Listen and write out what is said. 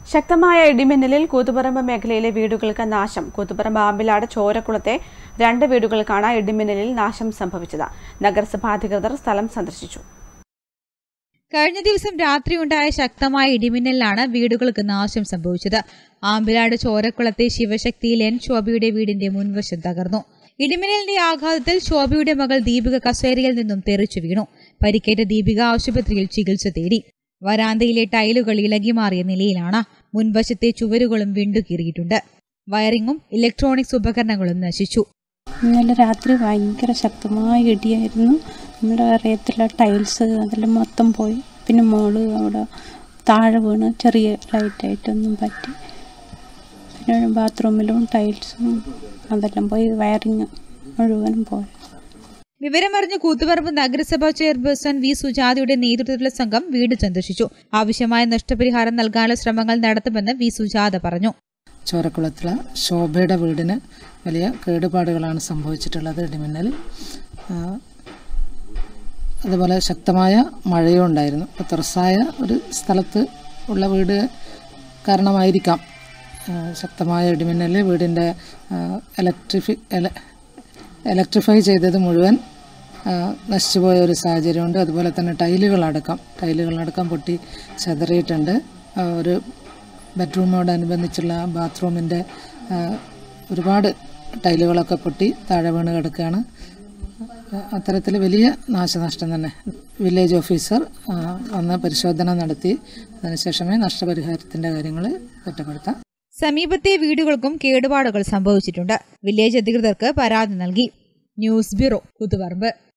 ശക്തമായ ഇടിമിന്നലിൽ കൂത്തുപറമ്പ് മേഖലയിലെ വീടുകൾക്ക് നാശം കൂത്തുപറമ്പ് ആമ്പിലാട് ചോരക്കുളത്തെ രണ്ട് വീടുകൾക്കാണ് ഇടിമിന്നലിൽ നാശം സംഭവിച്ചത് നഗരസഭാ അധികൃതർ സ്ഥലം സന്ദർശിച്ചു കഴിഞ്ഞ ദിവസം രാത്രിയുണ്ടായ ശക്തമായ ഇടിമിന്നലിലാണ് വീടുകൾക്ക് നാശം സംഭവിച്ചത് ആമ്പിലാട് ചോരക്കുളത്തെ ശിവശക്തിയിൽ എൻ ശോഭയുടെ വീടിന്റെ മുൻവശം തകർന്നു ഇടിമിന്നലിന്റെ ആഘാതത്തിൽ ശോഭയുടെ മകൾ ദീപിക കസേരയിൽ നിന്നും തെറിച്ചു വീണു പരിക്കേറ്റ ദീപിക ആശുപത്രിയിൽ ചികിത്സ തേടി വരാന്തയിലെ ടൈലുകൾ ഇളകിമാറിയ നിലയിലാണ് മുൻവശത്തെ ചുവരുകളും വിണ്ടുകീറിയിട്ടുണ്ട് വയറിങ്ങും ഇലക്ട്രോണിക്സ് ഉപകരണങ്ങളും നശിച്ചു ഇന്നലെ രാത്രി ഭയങ്കര ശക്തമായ ഇടിയായിരുന്നു നമ്മുടെ അറിയത്തില്ല ടൈൽസ് അതെല്ലാം മൊത്തം പോയി പിന്നെ മോള് അവിടെ താഴെ വീണ് ചെറിയ ലൈറ്റായിട്ടൊന്നും പറ്റി പിന്നെ ബാത്റൂമിലും ടൈൽസും അതെല്ലാം പോയി വയറിങ് മുഴുവനും പോയി വിവരമറിഞ്ഞ് കൂത്തുപറമ്പ് നഗരസഭാ ചെയർപേഴ്സൺ വി സുജാതയുടെ നേതൃത്വത്തിലുള്ള സംഘം വീട് സന്ദർശിച്ചു ആവശ്യമായ നഷ്ടപരിഹാരം നൽകാനുള്ള ശ്രമങ്ങൾ നടത്തുമെന്ന് വി സുജാത പറഞ്ഞു ചോരക്കുളത്തിലെ ശോഭയുടെ വീടിന് വലിയ കേടുപാടുകളാണ് സംഭവിച്ചിട്ടുള്ളത് ഇടിമിന്നൽ ആ, അതുപോലെ ശക്തമായ മഴയും ഉണ്ടായിരുന്നു അപ്പോൾ തുറസായ ഒരു സ്ഥലത്ത് ഉള്ള വീട് കാരണമായിരിക്കാം ആ, ശക്തമായ ഇടിമിന്നൽ വീടിൻ്റെ ഇലക്ട്രിഫി ഇലക്ട്രിഫൈ ചെയ്തത് മുഴുവൻ ആ, നശിച്ചുപോയ ഒരു സാഹചര്യമുണ്ട് അതുപോലെ തന്നെ ടൈലുകളടക്കം ടൈലുകളടക്കം പൊട്ടി ചെതറിയിട്ടുണ്ട് ആ, ഒരു ബെഡ്റൂമിനോടനുബന്ധിച്ചുള്ള ബാത്റൂമിൻ്റെ ആ, ഒരുപാട് ടൈലുകളൊക്കെ പൊട്ടി താഴെ വീണ് കിടക്കുകയാണ് അത്തരത്തിൽ വലിയ നാശനഷ്ടം തന്നെ വില്ലേജ് ഓഫീസർ ആ, വന്ന് പരിശോധന നടത്തി അതിനുശേഷമേ നഷ്ടപരിഹാരത്തിൻ്റെ കാര്യങ്ങൾ കുറ്റപ്പെടുത്താം സമീപത്തെ വീടുകൾക്കും കേടുപാടുകൾ സംഭവിച്ചിട്ടുണ്ട് വില്ലേജ് അധികൃതർക്ക് പരാതി നൽകി ന്യൂസ് ബ്യൂറോ കൂത്തുപറമ്പ്